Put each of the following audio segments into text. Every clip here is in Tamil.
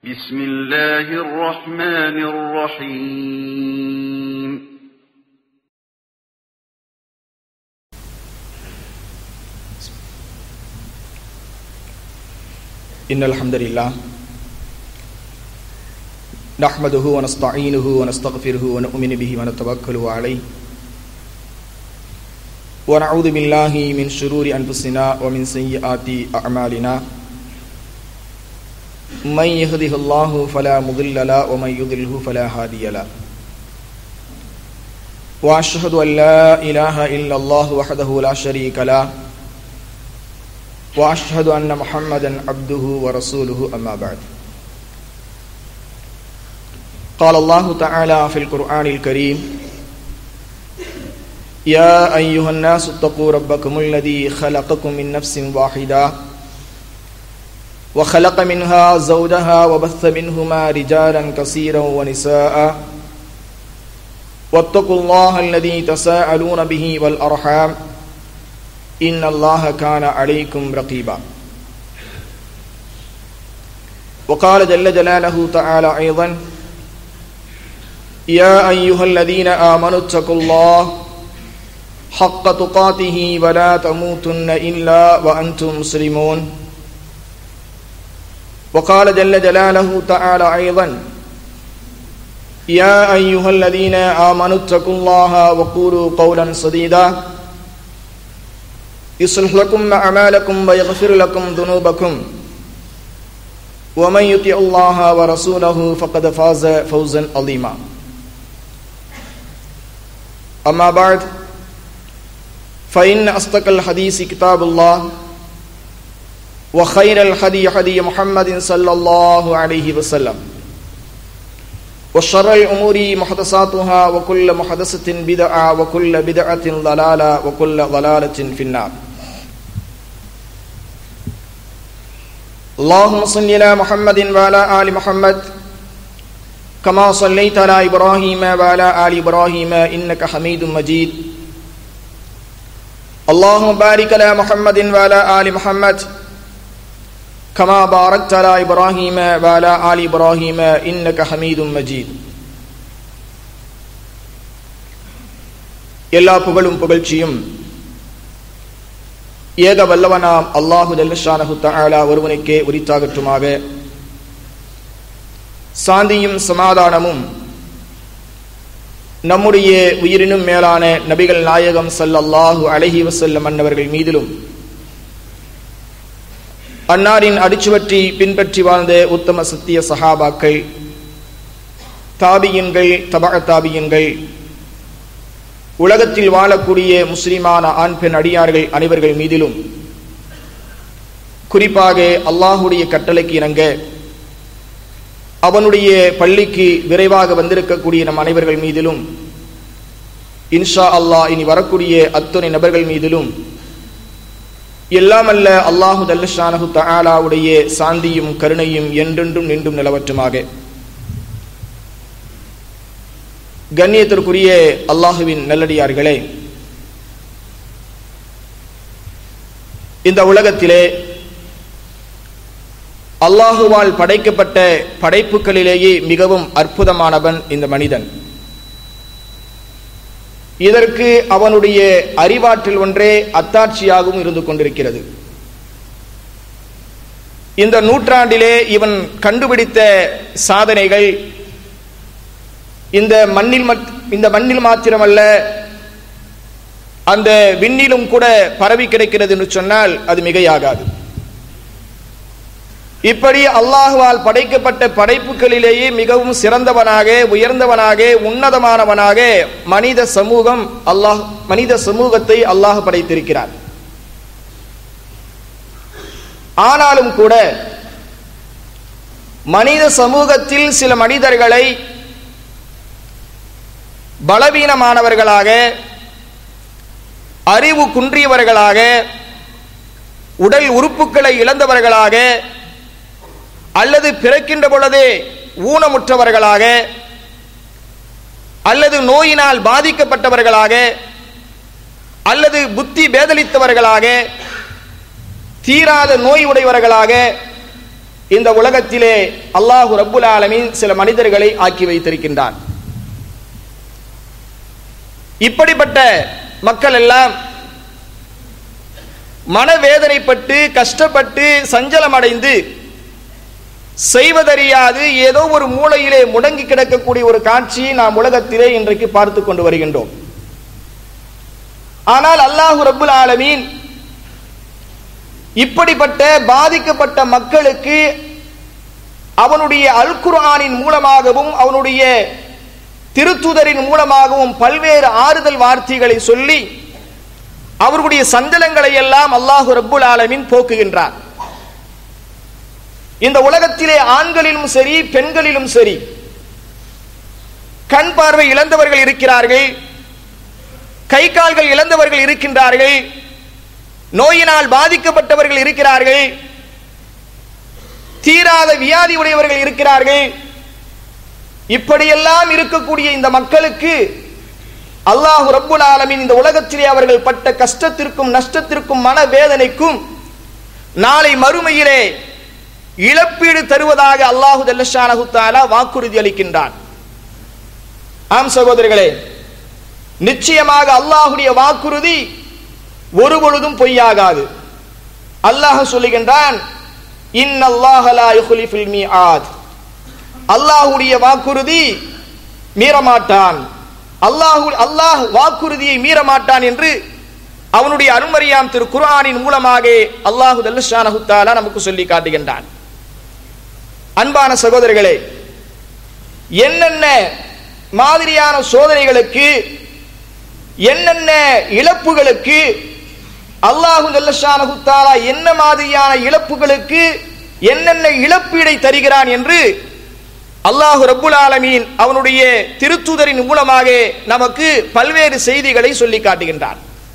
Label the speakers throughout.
Speaker 1: بسم الله الرحمن الرحيم
Speaker 2: إن الحمد لله نحمده ونستعينه ونستغفره ونؤمن به ونتوكل عليه ونعوذ بالله من شرور أنفسنا ومن سيئات أعمالنا من يهده الله فلا مضل له ومن يضله فلا هادي له وأشهد أن لا إله إلا الله وحده لا شريك له واشهد ان محمدا عبده ورسوله اما بعد قال الله تعالى في القران الكريم يا ايها الناس اتقوا ربكم الذي خلقكم من نفس واحده وخلق منها زوجها وبث منهما رجالا كثيرا ونساء واتقوا الله الذي تساءلون به والارحام إن الله كان عليكم رقيبا وقال جل جلاله تعالى أيضا يا أيها الذين آمنوا اتقوا الله حق تقاته ولا تموتن إلا وأنتم مسلمون وقال جل جلاله تعالى أيضا يا أيها الذين آمنوا اتقوا الله وقولوا قولا سديدا يصلح لكم أعمالكم ويغفر لكم ذنوبكم ومن يطع الله ورسوله فقد فاز فوزا عظيما أما بعد فإن أصدق الحديث كتاب الله وخير الحدي حدي محمد صلى الله عليه وسلم وشر الأمور محدثاتها وكل محدثة بدعة وكل بدعة ضلالة وكل ضلالة في النار اللهم صل على محمد وعلى آل محمد كما صليت على إبراهيم وعلى آل إبراهيم إنك حميد مجيد اللهم بارك على محمد وعلى آل محمد كما باركت على إبراهيم وعلى آل إبراهيم إنك حميد مجيد எல்லா புகழும் புகழ்ச்சியும் ஏக வல்லவனாம் அல்லாஹு ஜல்லஷானஹு தஆலா ஒருவனுக்கே உரித்தாகட்டுமாக சாந்தியும் சமாதானமும் நம்முடைய உயிரினும் மேலான நபிகள் நாயகம் சல்லல்லாஹு அலஹி வசல்லம் அன்னவர்கள் மீதிலும் அன்னாரின் அடிச்சுவற்றி பின்பற்றி வாழ்ந்த உத்தம சத்திய சஹாபாக்கள் தாபியன்கள் தபா தாபியன்கள் உலகத்தில் வாழக்கூடிய முஸ்லிமான ஆண் பெண் அடியார்கள் அனைவர்கள் மீதிலும் குறிப்பாக அல்லாஹுடைய கட்டளைக்கு இணங்க அவனுடைய பள்ளிக்கு விரைவாக வந்திருக்கக்கூடிய நம் அனைவர்கள் மீதிலும் இன்ஷா அல்லாஹ் இனி வரக்கூடிய அத்துணை நபர்கள் மீதிலும் எல்லாமல்ல அல்லாஹு தல்லஷானஹு தஆலாவுடைய சாந்தியும் கருணையும் என்றென்றும் நின்றும் நிலவற்றுமாக கண்ணியத்திற்குரிய அல்லாஹுவின் நல்லடியார்களே இந்த உலகத்திலே அல்லாஹுவால் படைக்கப்பட்ட படைப்புகளிலேயே மிகவும் அற்புதமானவன் இந்த மனிதன் இதற்கு அவனுடைய அறிவாற்றல் ஒன்றே அத்தாட்சியாகவும் இருந்து கொண்டிருக்கிறது இந்த நூற்றாண்டிலே இவன் கண்டுபிடித்த சாதனைகள் இந்த மண்ணில் இந்த மண்ணில் மாத்திரமல்ல அந்த விண்ணிலும் கூட பரவி கிடைக்கிறது என்று சொன்னால் அது மிகையாகாது இப்படி அல்லாஹுவால் படைக்கப்பட்ட படைப்புகளிலேயே மிகவும் சிறந்தவனாக உயர்ந்தவனாக உன்னதமானவனாக மனித சமூகம் அல்லாஹ் மனித சமூகத்தை அல்லாஹ் படைத்திருக்கிறார் ஆனாலும் கூட மனித சமூகத்தில் சில மனிதர்களை பலவீனமானவர்களாக அறிவு குன்றியவர்களாக உடல் உறுப்புகளை இழந்தவர்களாக அல்லது பிறக்கின்ற பொழுதே ஊனமுற்றவர்களாக அல்லது நோயினால் பாதிக்கப்பட்டவர்களாக அல்லது புத்தி பேதலித்தவர்களாக தீராத நோய் உடையவர்களாக இந்த உலகத்திலே அல்லாஹு ரப்புல் ஆலமீன் சில மனிதர்களை ஆக்கி வைத்திருக்கின்றான் இப்படிப்பட்ட மக்கள் எல்லாம் மனவேதனைப்பட்டு கஷ்டப்பட்டு சஞ்சலம் அடைந்து செய்வதறியாது ஏதோ ஒரு மூலையிலே முடங்கி கிடக்கக்கூடிய ஒரு காட்சியை நாம் உலகத்திலே இன்றைக்கு பார்த்து கொண்டு வருகின்றோம் ஆனால் அல்லாஹு ரப்புல் ஆலமீன் இப்படிப்பட்ட பாதிக்கப்பட்ட மக்களுக்கு அவனுடைய அல் குர்ஆனின் மூலமாகவும் அவனுடைய திருத்துதரின் மூலமாகவும் பல்வேறு ஆறுதல் வார்த்தைகளை சொல்லி அவர்களுடைய சஞ்சலங்களை எல்லாம் அல்லாஹு ரப்புல் ஆலமீன் போக்குகின்றார் இந்த உலகத்திலே ஆண்களிலும் சரி பெண்களிலும் சரி கண் பார்வை இழந்தவர்கள் இருக்கிறார்கள் கை கால்கள் இழந்தவர்கள் இருக்கின்றார்கள் நோயினால் பாதிக்கப்பட்டவர்கள் இருக்கிறார்கள் தீராத வியாதி உடையவர்கள் இருக்கிறார்கள் இப்படியெல்லாம் இருக்கக்கூடிய இந்த மக்களுக்கு அல்லாஹு ரப்புல் ஆலமீன் இந்த உலகத்திலே அவர்கள் பட்ட கஷ்டத்திற்கும் நஷ்டத்திற்கும் மனவேதனைக்கும் நாளை மறுமையிலே இழப்பீடு தருவதாக அல்லாஹு ஜல்லஷானஹு தஆலா வாக்குறுதி அளிக்கின்றான் ஆம் சகோதரர்களே நிச்சயமாக அல்லாஹுடைய வாக்குறுதி ஒரு பொழுதும் பொய்யாகாது அல்லாஹ் சொல்லுகின்றான் இன்னல்லாஹ லா யுக்லிஃபில் மீஆத் அல்லாஹ்வுடைய வாக்குறுதி மீறமாட்டான் அல்லாஹு அல்லாஹ் வாக்குறுதியை மீறமாட்டான் என்று அவனுடைய அருமறியாம் திரு குர்ஆனின் மூலமாக அல்லாஹு தல்லஷானஹு தஆலா நமக்கு சொல்லி காட்டுகின்றான் அன்பான சகோதரர்களே என்னென்ன மாதிரியான சோதனைகளுக்கு என்னென்ன இழப்புகளுக்கு அல்லாஹு ஜல்லஷானஹு தஆலா என்ன மாதிரியான இழப்புகளுக்கு என்னென்ன இழப்பீடை தருகிறான் என்று அல்லாஹு ரப்புல் ஆலமீன் அவனுடைய திருத்துதரின் மூலமாக நமக்கு பல்வேறு செய்திகளை சொல்லி காட்டுகின்றான்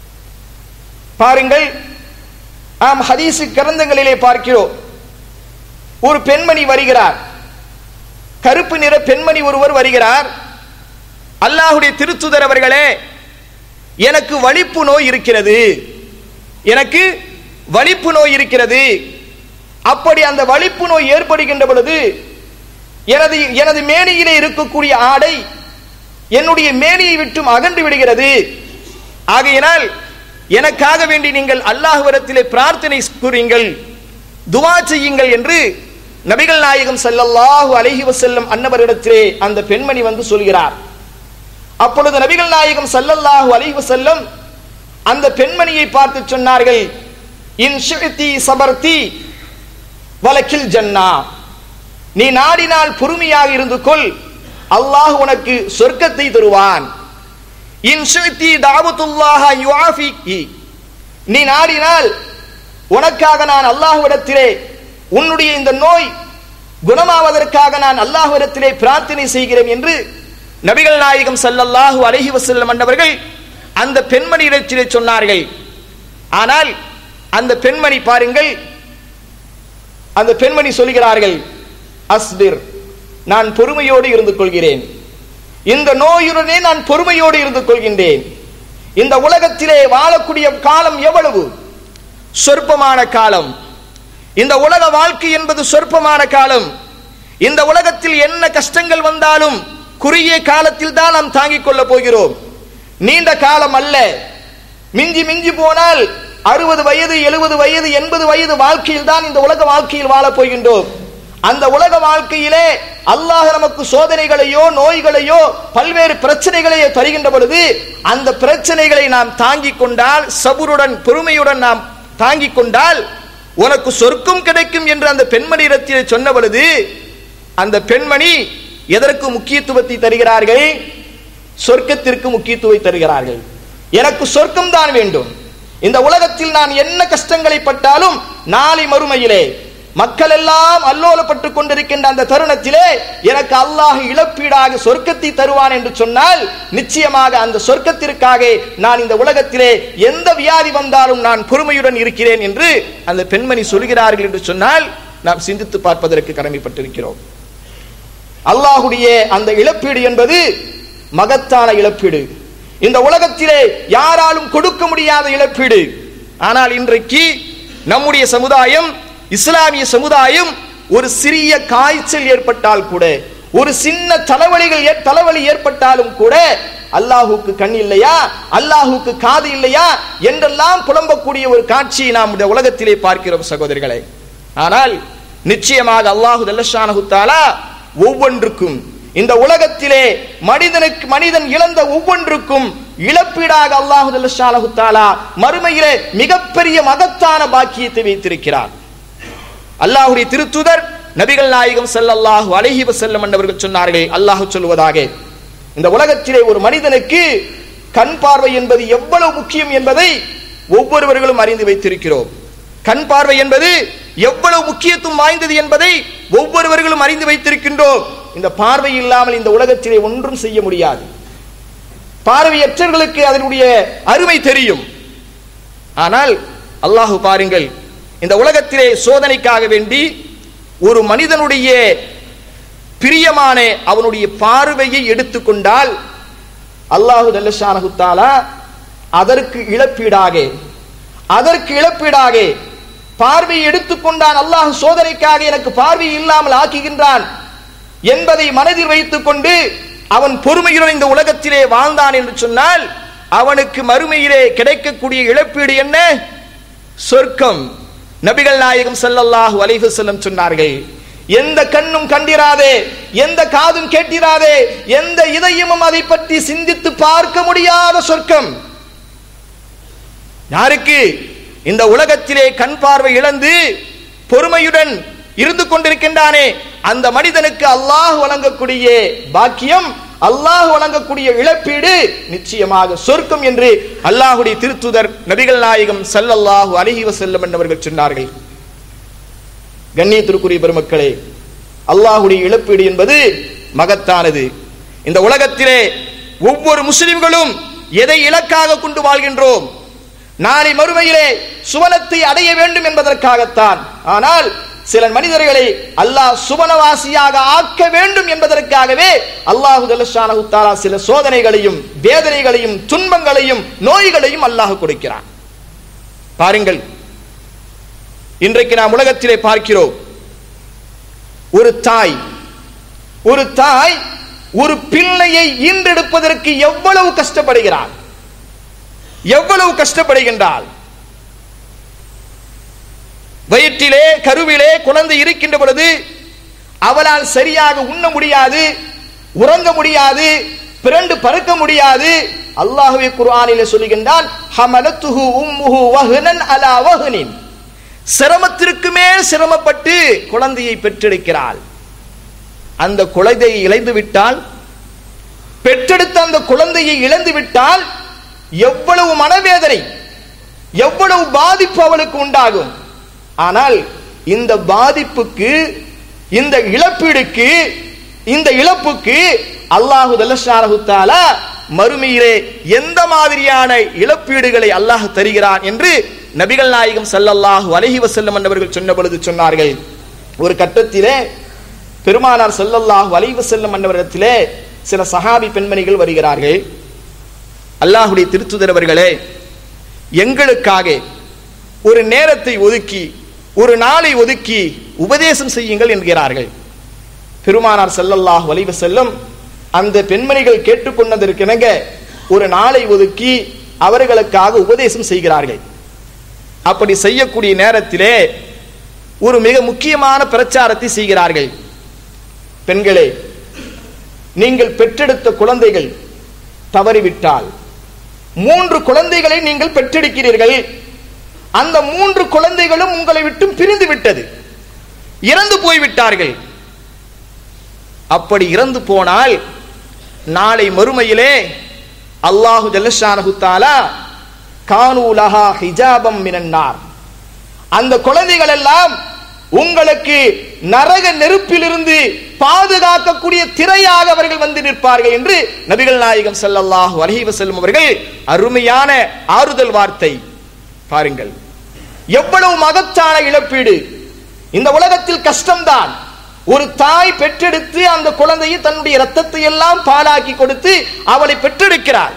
Speaker 2: பாருங்கள் நாம் ஹதீசு கிரந்தங்களிலே பார்க்கிறோம் ஒரு பெண்மணி வருகிறார் கருப்பு நிற பெண்மணி ஒருவர் வருகிறார் அல்லாஹுடைய திருத்துதர் அவர்களே எனக்கு வலிப்பு நோய் இருக்கிறது எனக்கு வலிப்பு நோய் இருக்கிறது அப்படி அந்த வலிப்பு நோய் ஏற்படுகின்ற பொழுது எனது எனது மேனியிலே இருக்கக்கூடிய ஆடை என்னுடைய மேனியை விட்டும் அகன்று விடுகிறது ஆகையினால் எனக்காக வேண்டி நீங்கள் அல்லாஹ்விடத்திலே பிரார்த்தனை கூறுங்கள் துவா செய்யுங்கள் என்று நபிகள் நாயகம் ஸல்லல்லாஹு அலைஹி வஸல்லம் அன்னவரிடத்திலே அந்த பெண்மணி வந்து சொல்கிறார் அப்பொழுது நபிகள் நாயகம் ஸல்லல்லாஹு அலைஹி வஸல்லம் அந்த பெண்மணியை பார்த்து சொன்னார்கள் இன் ஷிஅதி சபர்தி வலக்கில் ஜன்னா நீ நாடினால் பொறுமையாக இருந்து கொள் அல்லாஹ் உனக்கு சொர்க்கத்தை தருவான் இன் ஷிஅதி தாவத்துல்லாஹ யுஆஃபிகி நீ நாடினால் உனக்காக நான் அல்லாஹ்விடத்திலே உன்னுடைய இந்த நோய் குணமாவதற்காக நான் அல்லாஹ்விடத்திலே பிரார்த்தனை செய்கிறேன் என்று நபிகள் நாயகம் ஸல்லல்லாஹு அலைஹி வஸல்லம் அன்னவர்கள் அந்த பெண்மணியிடத்திலே சொன்னார்கள் ஆனால் அந்த பெண்மணி பாருங்கள் அந்த பெண்மணி சொல்கிறார்கள் அஸ்பிர் நான் பொறுமையோடு இருந்து கொள்கிறேன் இந்த நோயுடனே நான் பொறுமையோடு இருந்து கொள்கின்றேன் இந்த உலகத்திலே வாழக்கூடிய காலம் எவ்வளவு சொற்பமான காலம் இந்த உலக வாழ்க்கை என்பது சொற்பமான காலம் இந்த உலகத்தில் என்ன கஷ்டங்கள் வந்தாலும் குறுகிய காலத்தில் தான் நாம் தாங்கிக் கொள்ளப் போகிறோம் நீண்ட காலம் அல்ல மிஞ்சி மிஞ்சி போனால் அறுபது வயது எழுபது வயது எண்பது வயது வாழ்க்கையில் தான் இந்த உலக வாழ்க்கையில் வாழப் போகின்றோம் அந்த உலக வாழ்க்கையிலே அல்லாஹ் நமக்கு சோதனைகளையோ நோய்களையோ பல்வேறு பிரச்சனைகளையோ தருகின்ற பொழுது அந்த பிரச்சனைகளை நாம் தாங்கிக் கொண்டால் சபுருடன் பொறுமையுடன் நாம் தாங்கிக் கொண்டால் உனக்கு சொர்க்கம் கிடைக்கும் என்று அந்த பெண்மணியிடத்தில் சொன்ன பொழுது அந்த பெண்மணி எதற்கு முக்கியத்துவத்தை தருகிறார்கள் சொர்க்கத்திற்கு முக்கியத்துவம் தருகிறார்கள் எனக்கு சொர்க்கம் தான் வேண்டும் இந்த உலகத்தில் நான் என்ன கஷ்டங்களை பட்டாலும் நாளை மறுமையிலே மக்கள் எல்லாம் அல்லோலப்பட்டுக் கொண்டிருக்கின்ற அந்த தருணத்திலே எனக்கு அல்லாஹ் இழப்பீடாக சொர்க்கத்தை தருவான் என்று சொன்னால் நிச்சயமாக அந்த சொர்க்கத்திற்காக நான் இந்த உலகத்திலே எந்த வியாதி வந்தாலும் நான் பொறுமையுடன் இருக்கிறேன் என்று அந்த பெண்மணி சொல்கிறார்கள் என்று சொன்னால் நாம் சிந்தித்து பார்ப்பதற்கு கடமைப்பட்டிருக்கிறோம் அல்லாஹுடைய அந்த இழப்பீடு என்பது மகத்தான இழப்பீடு இந்த உலகத்திலே யாராலும் கொடுக்க முடியாத இழப்பீடு ஆனால் இன்றைக்கு நம்முடைய சமுதாயம் இஸ்லாமிய சமுதாயம் ஒரு சிறிய காய்ச்சல் ஏற்பட்டால் கூட ஒரு சின்ன தலைவலிகள் ஏ- தலைவலி ஏற்பட்டாலும் கூட அல்லாஹுக்கு கண் இல்லையா அல்லாஹுக்கு காது இல்லையா என்றெல்லாம் புலம்பக்கூடிய ஒரு காட்சியை நாம் இந்த உலகத்திலே பார்க்கிறோம் சகோதரிகளே ஆனால் நிச்சயமாக அல்லாஹு தல்லஷானஹு தஆலா ஒவ்வொன்றுக்கும் இந்த உலகத்திலே மனிதனுக்கு மனிதன் இழந்த ஒவ்வொன்றுக்கும் இழப்பீடாக அல்லாஹு தல்லஷானஹு தஆலா மறுமையிலே மிகப்பெரிய மகத்தான பாக்கியத்தை வைத்திருக்கிறார் அல்லாஹ்வுடைய திருத்துதர் நபிகள் நாயகம் ஸல்லல்லாஹு அலைஹி வஸல்லம் என்பவர்கள் சொன்னார்கள் அல்லாஹ் சொல்வதாக இந்த உலகத்திலே ஒரு மனிதனுக்கு கண் பார்வை என்பது எவ்வளவு முக்கியம் என்பதை ஒவ்வொருவர்களும் அறிந்து வைத்திருக்கிறோம் கண் பார்வை என்பது எவ்வளவு முக்கியத்துவம் வாய்ந்தது என்பதை ஒவ்வொருவர்களும் அறிந்து வைத்திருக்கின்றோம் இந்த பார்வை இல்லாமல் இந்த உலகத்திலே ஒன்றும் செய்ய முடியாது பார்வையற்றவர்களுக்கு அதனுடைய அருமை தெரியும் ஆனால் அல்லாஹு பாருங்கள் இந்த உலகத்திலே சோதனைக்காக வேண்டி ஒரு மனிதனுடைய பிரியமான அவனுடைய பார்வையை எடுத்துக்கொண்டால் அல்லாஹு ஜல்லஷானஹு தஆலா அதற்கு இழப்பீடாக அதற்கு இழப்பீடாக பார்வையை எடுத்துக்கொண்டான் அல்லாஹ் சோதனைக்காக எனக்கு பார்வை இல்லாமல் ஆக்குகின்றான் என்பதை மனதில் வைத்துக் கொண்டு அவன் பொறுமையுடன் இந்த உலகத்திலே வாழ்ந்தான் என்று சொன்னால் அவனுக்கு மறுமையிலே கிடைக்கக்கூடிய இழப்பீடு என்ன சொர்க்கம் நபிகள் நாயகம் ஸல்லல்லாஹு அலைஹி வஸல்லம் சொன்னார்கள் எந்த கண்ணும் கண்டிராதே எந்த காதும் கேட்டிராதே எந்த இதயமும் அதை பற்றி சிந்தித்து பார்க்க முடியாத சொர்க்கம் யாருக்கு இந்த உலகத்திலே கண் பார்வை இழந்து பொறுமையுடன் இருந்து கொண்டிருக்கின்றானே அந்த மனிதனுக்கு அல்லாஹ் வழங்கக்கூடிய பாக்கியம் அல்லாஹ் வழங்கக்கூடிய இழப்பீடு நிச்சயமாக சொர்க்கம் என்று அல்லாஹுடைய திருத்துதர் நபிகள் நாயகம் ஸல்லல்லாஹு அலைஹி வஸல்லம் என்பவர்கள் சொன்னார்கள் கண்ணியத்திற்குரிய பெருமக்களே அல்லாஹுடைய இழப்பீடு என்பது மகத்தானது இந்த உலகத்திலே ஒவ்வொரு முஸ்லிம்களும் எதை இலக்காக கொண்டு வாழ்கின்றோம் நாளை மறுமையிலே சுவனத்தை அடைய வேண்டும் என்பதற்காகத்தான் ஆனால் சில மனிதர்களை அல்லாஹ் சுவனவாசியாக ஆக்க வேண்டும் என்பதற்காகவே அல்லாஹு ஜல்லஷானஹு தஆலா சில சோதனைகளையும் வேதனைகளையும் துன்பங்களையும் நோய்களையும் அல்லாஹ் கொடுக்கிறான் பாருங்கள் இன்றைக்கு நாம் உலகத்திலே பார்க்கிறோம் ஒரு தாய் ஒரு தாய் ஒரு பிள்ளையை ஈன்றெடுப்பதற்கு எவ்வளவு கஷ்டப்படுகிறார் எவ்வளவு கஷ்டப்படுகின்றாள் வயிற்றிலே கருவிலே குழந்தை இருக்கின்ற பொழுது அவளால் சரியாக உண்ண முடியாது உறங்க முடியாது பிறண்டு பறக்க முடியாது அல்லாஹுவே குர்ஆனிலே சொல்லுகின்றான் ஹமலத்துஹு உம்முஹு வஹ்னன் அலா வஹ்னின் சிரமத்திற்கு மேல் சிரமப்பட்டு குழந்தையை பெற்றெடுக்கிறாள் அந்த குழந்தையை இழந்து விட்டால் பெற்றெடுத்த அந்த குழந்தையை இழந்து விட்டால் எவ்வளவு மனவேதனை எவ்வளவு பாதிப்பு அவளுக்கு உண்டாகும் ஆனால் இந்த பாதிப்புக்கு இந்த இழப்பீடுக்கு இந்த இழப்புக்கு அல்லாஹு தல்லஷானஹு தஆலா மறுமையிலே எந்த மாதிரியான இழப்பீடுகளை அல்லாஹ் தருகிறான் என்று நபிகள் நாயகம் ஸல்லல்லாஹு அலைஹி வஸல்லம் என்பவர்கள் சொன்ன பொழுது சொன்னார்கள் ஒரு கட்டத்திலே பெருமானார் ஸல்லல்லாஹு அலைஹி வஸல்லம் என்பவரிடத்திலே சில சஹாபி பெண்மணிகள் வருகிறார்கள் அல்லாஹுடைய திருத்துதர் அவர்களே எங்களுக்காக ஒரு நேரத்தை ஒதுக்கி ஒரு நாளை ஒதுக்கி உபதேசம் செய்யுங்கள் என்கிறார்கள் பெருமானார் ஸல்லல்லாஹு அலைஹி வஸல்லம் அந்த பெண்மணிகள் கேட்டுக்கொண்டதற்கிணங்க ஒரு நாளை ஒதுக்கி அவர்களுக்காக உபதேசம் செய்கிறார்கள் அப்படி செய்யக்கூடிய நேரத்திலே ஒரு மிக முக்கியமான பிரச்சாரத்தை செய்கிறார்கள் பெண்களே நீங்கள் பெற்றெடுத்த குழந்தைகள் தவறிவிட்டால் மூன்று குழந்தைகளை நீங்கள் பெற்றெடுக்கிறீர்கள் அந்த மூன்று குழந்தைகளும் உங்களை விட்டும் பிரிந்து விட்டது இறந்து போய்விட்டார்கள் அப்படி இறந்து போனால் நாளை மறுமையிலே அல்லாஹு ஜல்லஷானஹு தஆலா கானூ லஹா ஹிஜாபம் மினன்னார் அந்த குழந்தைகள் எல்லாம் உங்களுக்கு நரக நெருப்பிலிருந்து பாதுகாக்கக்கூடிய திரையாக அவர்கள் வந்து நிற்பார்கள் என்று நபிகள் நாயகம் ஸல்லல்லாஹு அலைஹி வஸல்லம் அவர்கள் அருமையான ஆறுதல் வார்த்தை பாருங்கள் எவ்வளவு மகத்தான இழப்பீடு இந்த உலகத்தில் கஷ்டம்தான் ஒரு தாய் பெற்றெடுத்து அந்த குழந்தையை தன்னுடைய ரத்தத்தை எல்லாம் பாலாக்கி கொடுத்து அவளை பெற்றெடுக்கிறாள்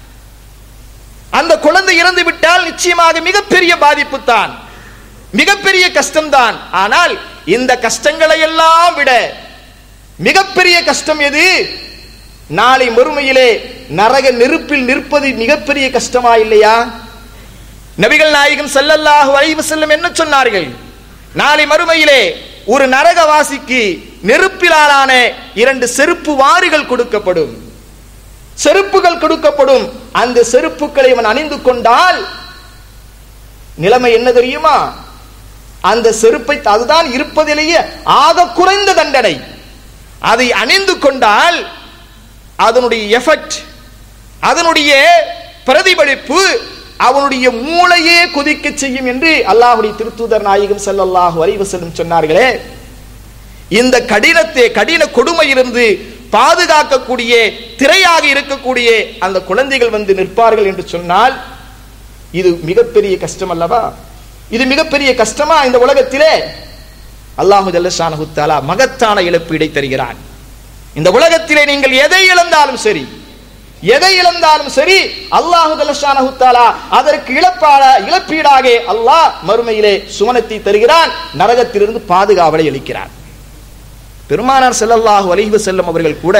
Speaker 2: அந்த குழந்தை இறந்து விட்டால் நிச்சயமாக மிகப்பெரிய பாதிப்பு தான் மிகப்பெரிய கஷ்டம்தான் ஆனால் இந்த கஷ்டங்களை எல்லாம் விட மிகப்பெரிய கஷ்டம் எது நாளை மறுமையிலே நரக நெருப்பில் நிற்பது மிகப்பெரிய கஷ்டமா இல்லையா நபிகள் நாயகம் ஸல்லல்லாஹு அலைஹி வஸல்லம் என்ன சொன்னார்கள் நாளை மறுமையிலே ஒரு நரகவாசிக்கு நெருப்பிலாலான இரண்டு செருப்பு வாறுகள் கொடுக்கப்படும் செருப்புகள் கொடுக்கப்படும் அந்த செருப்புகளை அவன் அணிந்து கொண்டால் நிலைமை என்ன தெரியுமா அந்த செருப்பை அதுதான் இருப்பதிலேயே ஆக குறைந்த தண்டனை அதை அணிந்து கொண்டால் அதனுடைய எஃபெக்ட் அதனுடைய பிரதிபலிப்பு அவனுடைய மூளையே கொதிக்க செய்யும் என்று அல்லாஹுடைய திருத்தூதர் நாயகம் ஸல்லல்லாஹு அலைஹி வஸல்லம் சொன்னார்களே இந்த கடினத்தை கடின கொடுமையிலிருந்து பாதுகாக்கக்கூடிய திரையாக இருக்கக்கூடிய அந்த குழந்தைகள் வந்து நிற்பார்கள் என்று சொன்னால் இது மிகப்பெரிய கஷ்டம் அல்லவா இது மிகப்பெரிய கஷ்டமா இந்த உலகத்திலே அல்லாஹு ஜல்லஷானஹு தஆலா மகத்தான இழப்பீடை தருகிறான் இந்த உலகத்திலே நீங்கள் எதை இழந்தாலும் சரி எதை இழந்தாலும் சரி அல்லாஹு ஜல்லஷானஹு தஆலா அதற்கு இழப்பாட இழப்பீடாக அல்லாஹ் மறுமையிலே சுவனத்தை தருகிறான் நரகத்திலிருந்து பாதுகாவலை அளிக்கிறான் பெருமானார் ஸல்லல்லாஹு அலைஹி வஸல்லம் அவர்கள் கூட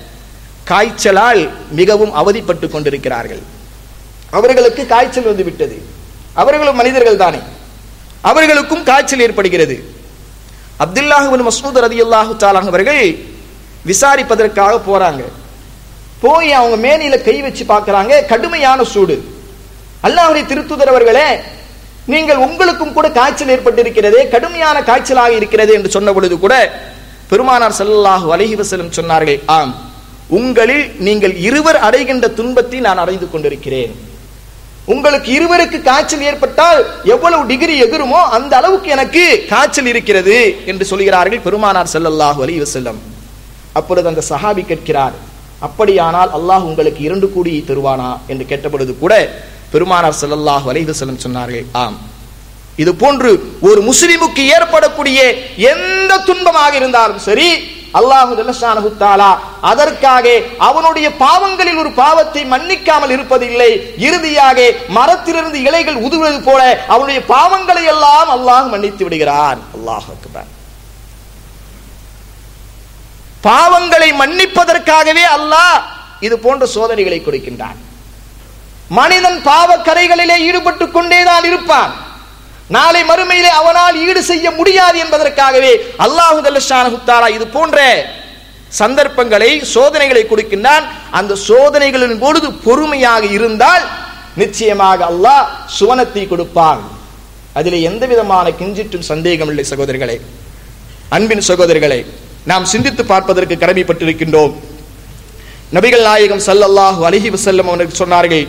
Speaker 2: காய்ச்சலால் மிகவும் அவதிப்பட்டு கொண்டிருக்கிறார்கள் அவர்களுக்கு காய்ச்சல் வந்து விட்டது அவர்களும் மனிதர்கள் தானே அவர்களுக்கும் காய்ச்சல் ஏற்படுகிறது அப்துல்லாஹுபின் மசூத் ரதியுல்லாஹு தாலாங் அவர்கள் விசாரிப்பதற்காக போறாங்க போய் அவங்க மேனில கை வச்சு பார்க்கறாங்க கடுமையான சூடு அல்லாஹ்வுடைய திருத்துதர் அவர்களே நீங்கள் உங்களுக்கும் கூட காய்ச்சல் ஏற்பட்டிருக்கிறதே கடுமையான காய்ச்சலாக இருக்கிறது என்று சொன்ன பொழுது கூட பெருமானார் ஸல்லல்லாஹு அலைஹி வஸல்லம் சொன்னார்கள் ஆம் உங்களில் நீங்கள் இருவர் அடைகின்ற துன்பத்தை நான் அடைந்து கொண்டிருக்கிறேன் உங்களுக்கு இருவருக்கு காய்ச்சல் ஏற்பட்டால் எவ்வளவு டிகிரி எகிருமோ அந்த அளவுக்கு எனக்கு காய்ச்சல் இருக்கிறது என்று சொல்கிறார்கள் பெருமானார் ஸல்லல்லாஹு அலைஹி வஸல்லம் அப்பொழுது அந்த சஹாபி கேட்கிறார் அப்படியானால் அல்லாஹ் உங்களுக்கு இரண்டு கூடி தருவானா என்று கேட்டபொழுது கூட பெருமானார் ஸல்லல்லாஹு அலைஹி வஸல்லம் சொன்னார்கள் ஆம் இது போன்று ஒரு முஸ்லிமுக்கு ஏற்படக்கூடிய எந்த துன்பமாக இருந்தாலும் சரி அல்லாஹு ஜல்லஷானஹு தஆலா அதற்காக அவனுடைய பாவங்களில் ஒரு பாவத்தை மன்னிக்காமல் இருப்பதில்லை இறுதியாக மரத்திலிருந்து இலைகள் உதுவது போல அவனுடைய பாவங்களை எல்லாம் அல்லாஹ் மன்னித்து விடுகிறான் அல்லாஹ் அக்பர் பாவங்களை மன்னிப்பதற்காகவே அல்லாஹ் இது போன்ற சோதனைகளை கொடுக்கின்றான் மனிதன் பாவக்கரைகளிலே ஈடுபட்டுக் கொண்டேதான் இருப்பான் நாளை மறுமையிலே அவனால் ஈடு செய்ய முடியாது என்பதற்காகவே அல்லாஹு தல்லஷானஹுத்தாரா இது போன்ற சந்தர்ப்பங்களை சோதனைகளை கொடுக்கின்றான் அந்த சோதனைகளின் பொழுது பொறுமையாக இருந்தால் நிச்சயமாக அல்லாஹ் சுவனத்தை கொடுப்பான் அதிலே எந்த விதமான கிஞ்சிற்றும் சந்தேகம் இல்லை சகோதரர்களே அன்பின் சகோதரர்களே நாம் சிந்தித்து பார்ப்பதற்கு கடமைப்பட்டிருக்கின்றோம் நபிகள் நாயகம் ஸல்லல்லாஹு அலைஹி வஸல்லம் அவர்கள் சொன்னார்கள்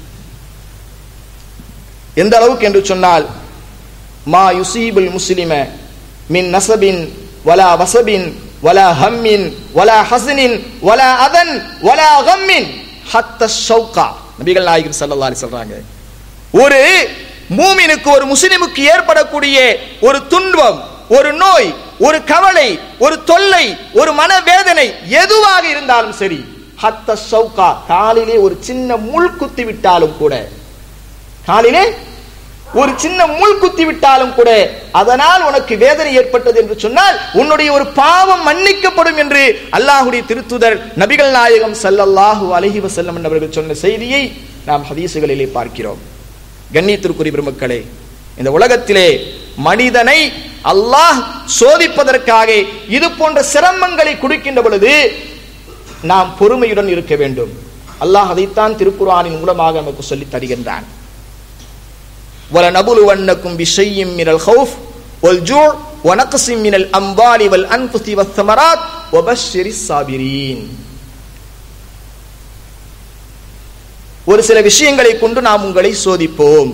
Speaker 2: எந்த அளவுக்கு என்று சொன்னால் மா யுசீபுல் முஸ்லிம மின் நசபின் வலா வசபின் வலா ஹம்மின் வலா ஹசனின் வலா அதன் வலா கம்மின் ஹத்த ஷௌகா நபிகள் நாயகம் ஸல்லல்லாஹு அலைஹி சொல்றாங்க ஒரு மூமினுக்கு ஒரு முஸ்லிமுக்கு ஏற்படக்கூடிய ஒரு துன்பம் ஒரு நோய் ஒரு கவலை ஒரு தொல்லை ஒரு மனவேதனை எதுவாக இருந்தாலும் சரி ஹத்த ஷௌகா காலிலே ஒரு சின்ன முள் குத்தி விட்டாலும் கூட காலிலே ஒரு சின்ன முள் குத்தி விட்டாலும் கூட அதனால் உனக்கு வேதனை ஏற்பட்டது என்று சொன்னால் உன்னுடைய ஒரு பாவம் மன்னிக்கப்படும் என்று அல்லாஹுடைய திருத்துதர் நபிகள் நாயகம் ஸல்லல்லாஹு அலைஹி வஸல்லம் அவர்கள் சொன்ன செய்தியை நாம் ஹதீசுகளிலே பார்க்கிறோம் கண்ணியத்திற்குரிய பெருமக்களே இந்த உலகத்திலே மனிதனை அல்லாஹ் சோதிப்பதற்காக இது போன்ற சிரமங்களை கொடுக்கின்ற பொழுது நாம் பொறுமையுடன் இருக்க வேண்டும் அல்லாஹ் அதைத்தான் திருக்குர்ஆனின் மூலமாக நமக்கு சொல்லித் தருகின்றான் ولنبلونكم بشيء من الخوف والجوع ونقص من الأموال والأنفس والثمرات وبشر الصابرين ஒரு சில விஷயங்களை கொண்டு நாம் உங்களை சோதிப்போம்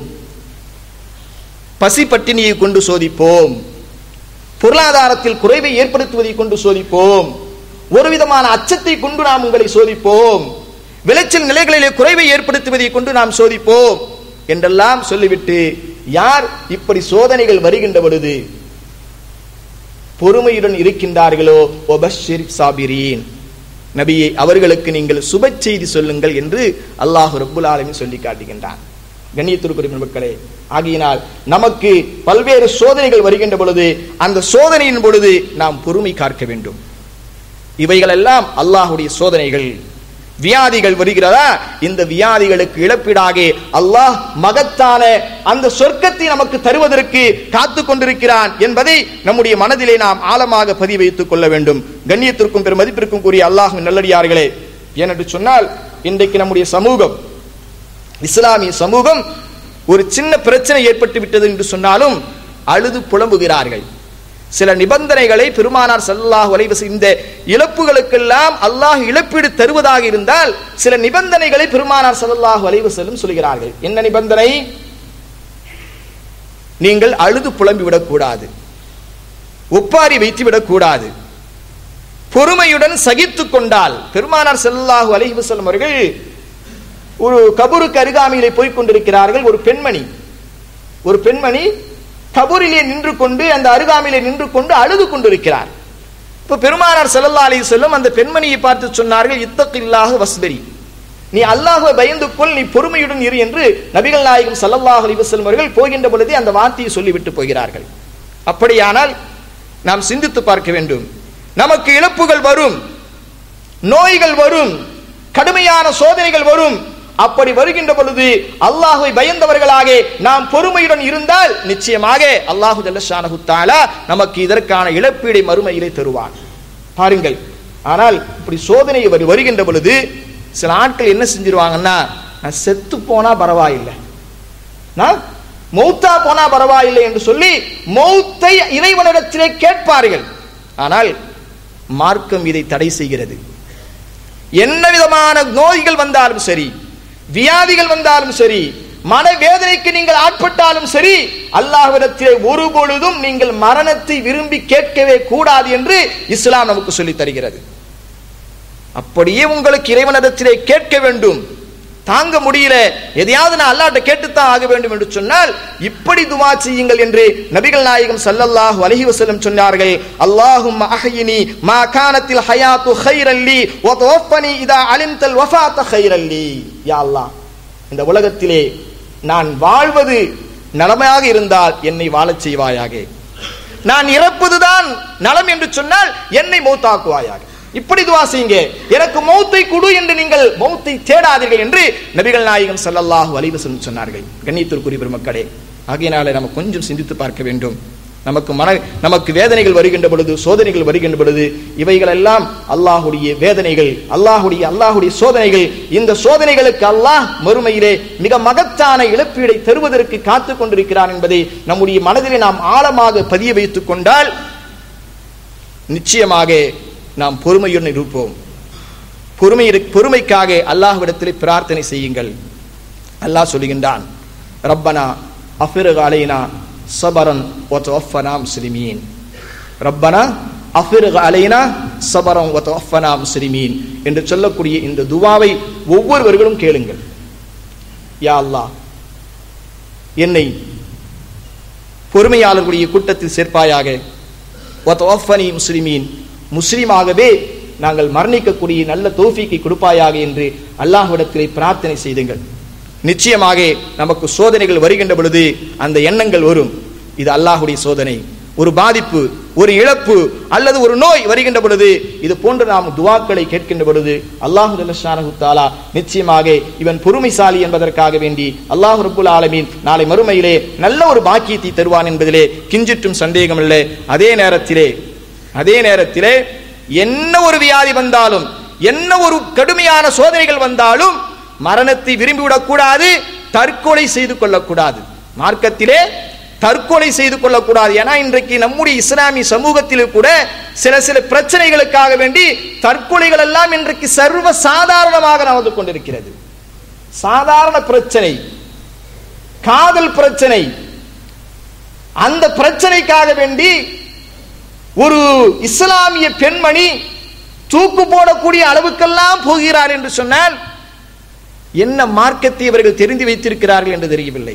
Speaker 2: பசி பட்டினியை கொண்டு சோதிப்போம் பொருளாதாரத்தில் குறைவை ஏற்படுத்துவதை கொண்டு சோதிப்போம் ஒரு விதமான அச்சத்தை கொண்டு நாம் உங்களை சோதிப்போம் விளைச்சல் நிலைகளிலே குறைவை ஏற்படுத்துவதை கொண்டு நாம் சோதிப்போம் என்றெல்லாம் சொல்லிவிட்டு யார் இப்படி சோதனைகள் வருகின்ற பொழுது பொறுமையுடன் இருக்கின்றார்களோ ஒபஷிர் சாபிரீன் நபியை அவர்களுக்கு நீங்கள் சுப செய்தி சொல்லுங்கள் என்று அல்லாஹ் ரப்புல் ஆலமீன் சொல்லி காட்டுகின்றான் கண்ணியத்திற்குரிய மக்களே ஆகையினால் நமக்கு பல்வேறு சோதனைகள் வருகின்ற பொழுது அந்த சோதனையின் பொழுது நாம் பொறுமை காக்க வேண்டும் இவைகளெல்லாம் அல்லாஹுடைய சோதனைகள் வியாதிகள் வருகிறதா இந்த வியாதிகளுக்கு இழப்பீடாக அல்லாஹ் மகத்தான அந்த சொர்க்கத்தை நமக்கு தருவதற்கு காத்து கொண்டிருக்கிறான் என்பதை நம்முடைய மனதிலே நாம் ஆழமாக பதிவு வைத்துக் கொள்ள வேண்டும் கண்ணியத்திற்கும் பெரும் மதிப்பிற்கும் கூறிய அல்லாஹின் நல்லடியார்களே ஏனென்று சொன்னால் இன்றைக்கு நம்முடைய சமூகம் இஸ்லாமிய சமூகம் ஒரு சின்ன பிரச்சனை ஏற்பட்டு விட்டது என்று சொன்னாலும் அழுது புலம்புகிறார்கள் சில நிபந்தனைகளை பெருமானார் ஸல்லல்லாஹு அலைஹி வஸல்லம் இந்த இழப்புகளுக்கெல்லாம் அல்லாஹ் இழப்பீடு தருவதாக இருந்தால் சில நிபந்தனைகளை பெருமானார் ஸல்லல்லாஹு அலைஹி வஸல்லம் சொல்கிறார்கள் என்ன நிபந்தனை நீங்கள் அழுது புலம்பி விடக்கூடாது ஒப்பாரி வைத்து விடக்கூடாது பொறுமையுடன் சகித்துக் கொண்டால் பெருமானார் ஸல்லல்லாஹு அலைஹி வஸல்லம் அவர்கள் ஒரு கபருக்கு அருகாமையிலே போய்க் கொண்டிருக்கிறார்கள் ஒரு பெண்மணி ஒரு பெண்மணி கபூரிலே நின்று கொண்டு அந்த அருகாமையிலே நின்று கொண்டு அழுது கொண்டிருக்கிறார் இப்ப பெருமானார் ஸல்லல்லாஹு அலைஹி வஸல்லம் அந்த பெண்மணியை பார்த்து சொன்னார்கள் இத்தகில்லாஹு வஸ்பரி நீ அல்லாஹ்வை பயந்து கொள் நீ பொறுமையுடன் இரு என்று நபிகள் நாயகம் ஸல்லல்லாஹு அலைஹி வஸல்லம் அவர்கள் போகின்ற பொழுதே அந்த வார்த்தையை சொல்லிவிட்டு போகிறார்கள் அப்படியானால் நாம் சிந்தித்து பார்க்க வேண்டும் நமக்கு இழப்புகள் வரும் நோய்கள் வரும் கடுமையான சோதனைகள் வரும் அப்படி வருகின்ற பொழுது அல்லாஹ்வை பயந்தவர்களாக நாம் பொறுமையுடன் இருந்தால் நிச்சயமாக அல்லாஹு ஜல்லஷானஹு தஆலா நமக்கு இதற்கான இழப்பீடை மறுமையிலே தருவான் பாருங்கள் ஆனால் இப்படி சோதனை வரு- வருகின்ற பொழுது சில ஆட்கள் என்ன செஞ்சிருவாங்கன்னா நான் செத்து போனா பரவாயில்லை நான் மௌத்தா போனா பரவாயில்லை என்று சொல்லி மௌத்தை இறைவனிடத்திலே கேட்பார்கள் ஆனால் மார்க்கம் இதை தடை செய்கிறது என்ன விதமான நோய்கள் வந்தாலும் சரி வியாதிகள் வந்தாலும் சரி மனவேதனைக்கு நீங்கள் ஆட்பட்டாலும் சரி அல்லாஹ்விடத்திலே ஒரு பொழுதும் நீங்கள் மரணத்தை விரும்பி கேட்கவே கூடாது என்று இஸ்லாம் நமக்கு சொல்லித் தருகிறது அப்படியே உங்களுக்கு இறைவனிடத்திலே கேட்க வேண்டும் தாங்க முடியல எதையாவது நான் அல்லாட்ட கேட்டுத்தான் ஆக வேண்டும் என்று சொன்னால் இப்படி துவா செய்யுங்கள் என்று நபிகள் நாயகம் ஸல்லல்லாஹு அலைஹி வஸல்லம் சொன்னார்கள் அல்லாஹும்ம அஹ்யினி மா கானத்தில் ஹயாத்து கைரல்லி வ தவஃபனி இதா அலிம்தல் வஃபாத்த கைரல்லி யா அல்லாஹ் இந்த உலகத்திலே நான் வாழ்வது நலமையாக இருந்தால் என்னை வாழச் செய்வாயாக நான் இறப்பதுதான் நலம் என்று சொன்னால் என்னை மௌத்தாக்குவாயாக இப்படி துவா செய்யுங்க எனக்கு மௌத்தை கொடு என்று நீங்கள் மௌத்தை தேடாதீர்கள் என்று நபிகள் நாயகம் ஸல்லல்லாஹு அலைஹி வஸல்லம் சொன்னார்கள் கண்ணியத்திற்குரிய பெருமக்களே ஆகையினாலே நம்ம கொஞ்சம் சிந்தித்து பார்க்க வேண்டும் நமக்கு மன நமக்கு வேதனைகள் வருகின்ற பொழுது சோதனைகள் வருகின்ற பொழுது இவைகள் எல்லாம் அல்லாஹுடைய வேதனைகள் அல்லாஹுடைய அல்லாஹுடைய சோதனைகள் இந்த சோதனைகளுக்கு அல்லாஹ் மறுமையிலே மிக மகத்தான இழப்பீடை தருவதற்கு காத்துக் கொண்டிருக்கிறான் என்பதை நம்முடைய மனதிலே நாம் ஆழமாக பதிய வைத்துக் கொண்டால் நிச்சயமாக நாம் பொறுமையுடன் இருப்போம் பொறுமை பொறுமைக்காக அல்லாஹ்விடத்திலே பிரார்த்தனை செய்யுங்கள் அல்லாஹ் சொல்லுகின்றான் ரப்பனா அஃபிருக அலைனா சபரன் வத்தவஃபனா முஸ்லிமீன் ரப்பனா அஃபிருக அலைனா சபரன் வத்தவஃபனா முஸ்லிமீன் என்று சொல்லக்கூடிய இந்த துவாவை ஒவ்வொருவர்களும் கேளுங்கள் யா அல்லாஹ் என்னை பொறுமையாளர்களுடைய கூட்டத்தில் சேர்ப்பாயாக வத்தவஃபனி முஸ்லிமீன் முஸ்லிமாகவே நாங்கள் மரணிக்கக்கூடிய நல்ல தோஃபிக்கை கொடுப்பாயாக என்று அல்லாஹ்விடத்திலே பிரார்த்தனை செய்துங்கள் நிச்சயமாக நமக்கு சோதனைகள் வருகின்ற பொழுது அந்த எண்ணங்கள் வரும் இது அல்லாஹுடைய சோதனை ஒரு பாதிப்பு ஒரு இழப்பு அல்லது ஒரு நோய் வருகின்ற பொழுது இது போன்று நாம் துவாக்களை கேட்கின்ற பொழுது அல்லாஹு ஜல்லஷானஹு தஆலா நிச்சயமாக இவன் பொறுமைசாலி என்பதற்காக வேண்டி அல்லாஹ் ரப்புல் ஆலமீன் நாளை மறுமையிலே நல்ல ஒரு பாக்கியத்தை தருவான் என்பதிலே கிஞ்சிற்றும் சந்தேகமில்லை அதே நேரத்திலே அதே நேரத்திலே என்ன ஒரு வியாதி வந்தாலும் என்ன ஒரு கடுமையான சோதனைகள் வந்தாலும் மரணத்தை விரும்பிவிடக் கூடாது தற்கொலை செய்து கொள்ளக்கூடாது மார்க்கத்திலே தற்கொலை செய்து கொள்ளக்கூடாது ஏன்னா இன்றைக்கு நம்முடைய இஸ்லாமிய சமூகத்திலே கூட சில சில பிரச்சனைகளுக்காக வேண்டி தற்கொலைகள் எல்லாம் இன்றைக்கு சர்வ சாதாரணமாக நடந்து கொண்டிருக்கிறது சாதாரண பிரச்சனை காதல் பிரச்சனை அந்த பிரச்சனைக்காக வேண்டி ஒரு இஸ்லாமிய பெண்மணி தூக்கு போடக்கூடிய அளவுக்கெல்லாம் போகிறார் என்று சொன்னால் என்ன மார்க்கத்தை இவர்கள் தெரிந்து வைத்திருக்கிறார்கள் என்று தெரியவில்லை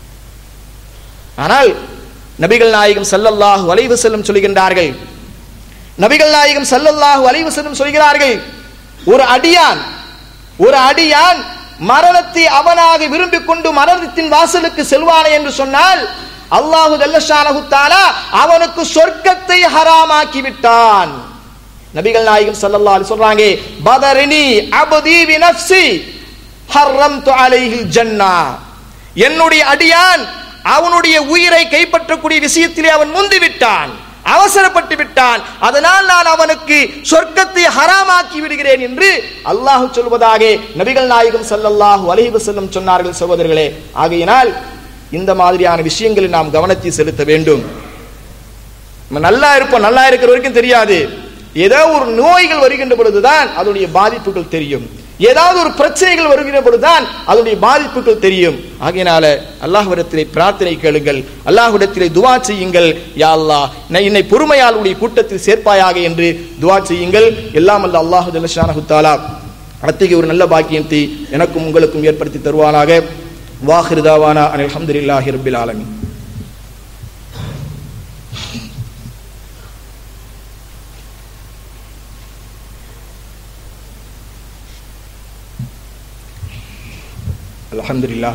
Speaker 2: ஆனால் நபிகள் நாயகம் ஸல்லல்லாஹு அலைஹி வஸல்லம் சொல்கின்றார்கள் நபிகள் நாயகம் ஸல்லல்லாஹு அலைஹி வஸல்லம் சொல்கிறார்கள் ஒரு அடியான் ஒரு அடியான் மரணத்தை அவனாக விரும்பிக் கொண்டு மரணத்தின் வாசலுக்கு செல்வானே என்று சொன்னால் அல்லாஹு ஜல்லஷானஹு தஆலா அவனுக்கு சொர்க்கத்தை ஹராமாக்கி விட்டான் நபிகள் நாயகம் ஸல்லல்லாஹு அலைஹி சொல்றாங்க பதரினி அபதி பி நஃப்ஸி ஹர்ரம்து அலைஹில் ஜன்னா என்னுடைய அடியான் அவனுடைய உயிரை கைப்பற்றக்கூடிய விஷயத்திலே அவன் முந்தி விட்டான் அவசரப்பட்டு விட்டான் அதனால் நான் அவனுக்கு சொர்க்கத்தை ஹராமாக்கி விடுகிறேன் என்று அல்லாஹ் சொல்வதாக நபிகள் நாயகம் ஸல்லல்லாஹு அலைஹி வஸல்லம் சொன்னார்கள் சகோதரர்களே ஆகையினால் இந்த மாதிரியான விஷயங்களில் நாம் கவனத்தை செலுத்த வேண்டும் நம்ம நல்லா இருப்போம் நல்லா இருக்கிற வரைக்கும் தெரியாது ஏதோ ஒரு நோய்கள் வருகின்ற பொழுதுதான் அதனுடைய பாதிப்புகள் தெரியும் ஏதாவது ஒரு பிரச்சனைகள் வருகிற பொழுதுதான் அதனுடைய பாதிப்புகள் தெரியும் ஆகையினால அல்லாஹ்விடத்திலே பிரார்த்தனை கேளுங்கள் அல்லாஹ்விடத்திலே துவா செய்யுங்கள் யா அல்லாஹ் நான் என்னை பொறுமையாளுடைய கூட்டத்தில் சேர்ப்பாயாக என்று துவா செய்யுங்கள் எல்லாம் அல்ல அல்லாஹு ஜல்லஷானஹு தஆலா அத்தகைய ஒரு நல்ல பாக்கியத்தை எனக்கும் உங்களுக்கும் ஏற்படுத்தி தருவானாக வாஹிருதாவானா அனில் அல்ஹம்துலில்லாஹி ரப்பில் ஆலமீன் الحمد لله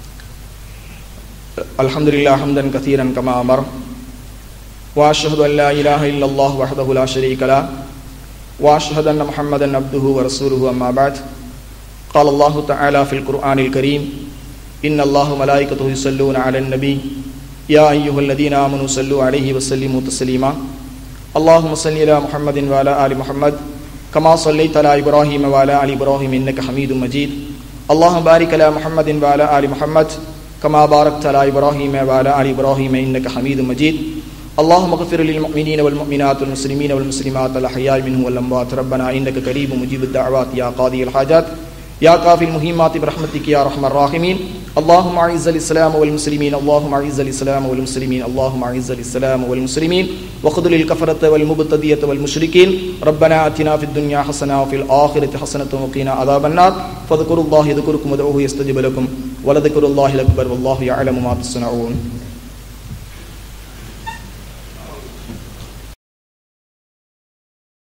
Speaker 2: الحمد لله حمدا كثيرا كما أمر وأشهد أن لا إله إلا الله وحده لا شريك له وأشهد أن محمدا عبده ورسوله أما بعد قال الله تعالى في القرآن الكريم إن الله وملائكته يصلون على النبي يا أيها الذين آمنوا صلوا عليه وسلموا تسليما اللهم صل على محمد وعلى آل محمد كما صليت على إبراهيم وعلى آل إبراهيم إنك حميد مجيد اللهم بارك على محمد وعلى آل محمد كما باركت على إبراهيم وعلى آل إبراهيم إنك حميد مجيد اللهم اغفر للمؤمنين والمؤمنات والمسلمين والمسلمات الأحياء منهم والأموات ربنا إنك قريب مجيب الدعوات يا قاضي الحاجات يا كافي المهمات برحمتك يا أرحم الراحمين اللهم أعز الإسلام والمسلمين اللهم أعز الإسلام والمسلمين اللهم أعز الإسلام والمسلمين وخذل الكفرة والمبتدية والمشركين ربنا آتنا في الدنيا حسنة وفي الآخرة حسنة وقنا عذاب النار فاذكروا الله يذكركم ودعوه يستجب لكم ولذكر الله الأكبر والله يعلم ما تصنعون